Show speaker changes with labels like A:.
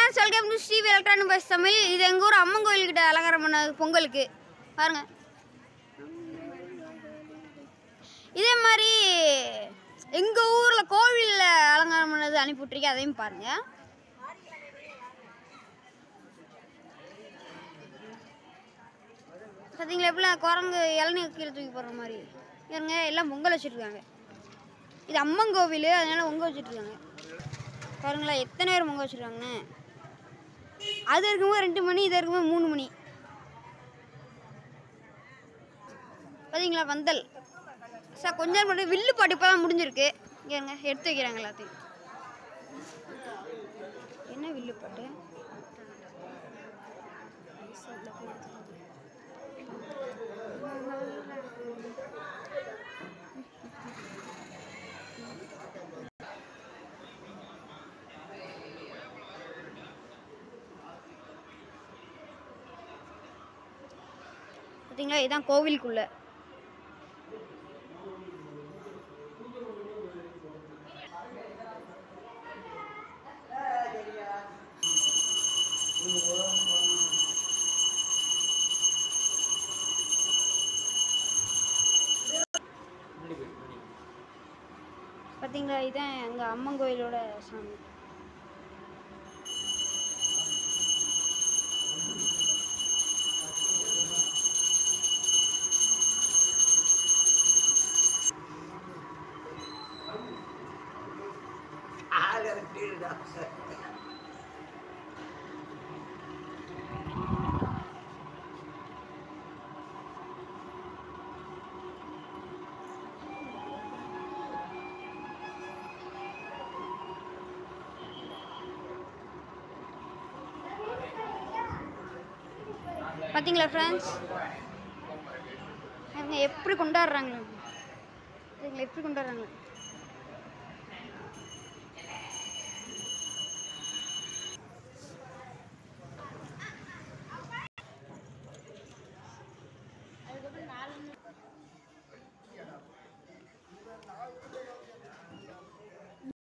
A: friends welcome to Shri electronic bus Tamil இது எங்கள் ஊர் அம்மன் கோயில்கிட்ட அலங்காரம் பண்ணது பொங்கலுக்கு பாருங்க இதே மாதிரி எங்கள் ஊரில் கோவிலில் அலங்காரம் பண்ணது அனுப்பி விட்ருக்கேன் அதையும் பாருங்க பார்த்தீங்களா எப்படிலாம் குரங்கு இளநீ கீழே தூக்கி போடுற மாதிரி இருங்க எல்லாம் பொங்கல் வச்சுட்ருக்காங்க இது அம்மன் கோவில் அதனால பொங்க வச்சுட்ருக்காங்க பாருங்களேன் எத்தனை பேர் பொங்க வச்சுருக்காங்கன்னு அது இருக்கும்போது ரெண்டு மணி இது இருக்கும்போது மூணு மணி பார்த்தீங்களா வந்தல் சார் கொஞ்ச நேரம் மட்டும் வில்லு பாட்டு இப்போ தான் முடிஞ்சிருக்கு இங்க எடுத்து வைக்கிறாங்க எல்லாத்தையும் என்ன வில்லு பாட்டு பார்த்தீங்களா இதுதான் கோவிலுக்குள்ள பார்த்தீங்களா இதுதான் எங்கள் அம்மன் கோயிலோட சாமி பார்த்தீங்களா ஃப்ரெண்ட்ஸ் அவங்க எப்படி கொண்டாடுறாங்க இவங்க எப்படி கொண்டாடுறாங்க